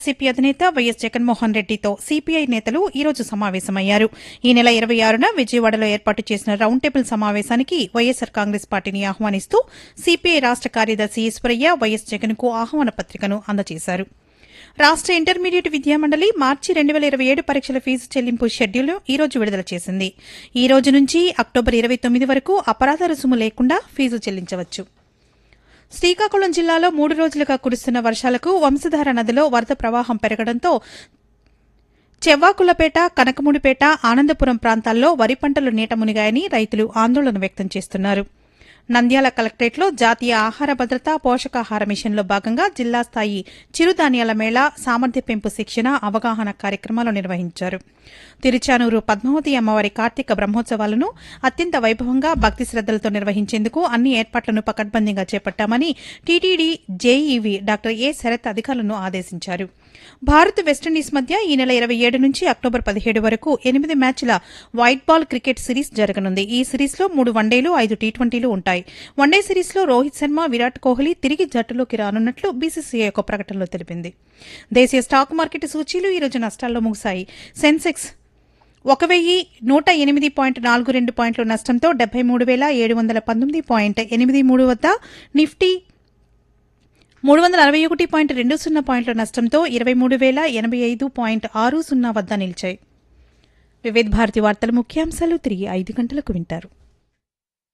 CP అధినేత YS Jaganmohan రెడ్డితో CPI నేతలు ఈ రోజు సమావేశమయ్యారు ఈ నెల ఇరవై ఆరున విజయవాడలో ఏర్పాటు చేసిన రౌండ్ టేబుల్ సమావేశానికి వైఎస్సార్ కాంగ్రెస్ పార్టీని ఆహ్వానిస్తూ సిపిఐ రాష్ట కార్యదర్శి ఈశ్వరయ్య వైఎస్ జగన్ కు ఆహ్వాన పత్రికను అందజేశారు రాష్ట ఇంటర్మీడియట్ విద్యామండలి మార్చి రెండు వేల ఇరవై ఏడు పరీక్షల ఫీజు చెల్లింపు షెడ్యూల్ ఈ రోజు విడుదల చేసింది ఈ రోజు నుంచి అక్టోబర్ ఇరవై తొమ్మిది వరకు అపరాధ రుసుము లేకుండా ఫీజు చెల్లించవచ్చు శ్రీకాకుళం జిల్లాలో మూడు రోజులుగా కురుస్తున్న వర్షాలకు వంశధార నదిలో వరద ప్రవాహం పెరగడంతో చెవ్వాకులపేట కనకముడిపేట ఆనందపురం ప్రాంతాల్లో వరి పంటలు నీట మునిగాయని రైతులు ఆందోళన వ్యక్తం చేస్తున్నారు నంద్యాల కలెక్టరేట్లో జాతీయ ఆహార భద్రత పోషకాహార మిషన్లో భాగంగా జిల్లా స్థాయి చిరుధాన్యాల మేళా సామర్థ్య పెంపు శిక్షణ అవగాహన కార్యక్రమాలు నిర్వహించారు తిరుచానూరు పద్మావతి అమ్మవారి కార్తీక బ్రహ్మోత్సవాలను అత్యంత వైభవంగా భక్తి శ్రద్దలతో నిర్వహించేందుకు అన్ని ఏర్పాట్లను పకడ్బందీగా చేపట్టామని TTD JEO doctor A Sarath అధికారులను ఆదేశించారు భారత్ వెస్టిండీస్ మధ్య ఈ నెల ఇరవై ఏడు నుంచి అక్టోబర్ పదిహేడు వరకు ఎనిమిది మ్యాచ్ల వైట్ బాల్ క్రికెట్ సిరీస్ జరగనుంది ఈ సిరీస్లో మూడు వన్డేలు ఐదు టీ ట్వంటీలు ఉంటాయి వన్డే సిరీస్లో రోహిత్ శర్మ విరాట్ కోహ్లీ తిరిగి జట్టులోకి రానున్నట్లు బీసీసీఐ ఒక ప్రకటనలో తెలిపింది దేశీయ స్టాక్ మార్కెట్ సూచీలు ఈ రోజు నష్టాల్లో ముగిశాయి సెన్సెక్స్ ఒక వెయ్యి నూట ఎనిమిది పాయింట్ నాలుగు రెండు పాయింట్ల నష్టంతో డెబ్బై మూడు వేల ఏడు వందల పంతొమ్మిది పాయింట్ ఎనిమిది మూడు వద్ద నిఫ్టీ మూడు వందల అరవై ఒకటి పాయింట్ రెండు సున్నా పాయింట్ల నష్టంతో ఇరవై మూడు వేల ఎనభై ఐదు పాయింట్ ఆరు సున్నా వద్ద నిలిచాయి వివిధ భారతి వార్తల ముఖ్యాంశాలు తిరిగి ఐదు గంటలకు వింటారు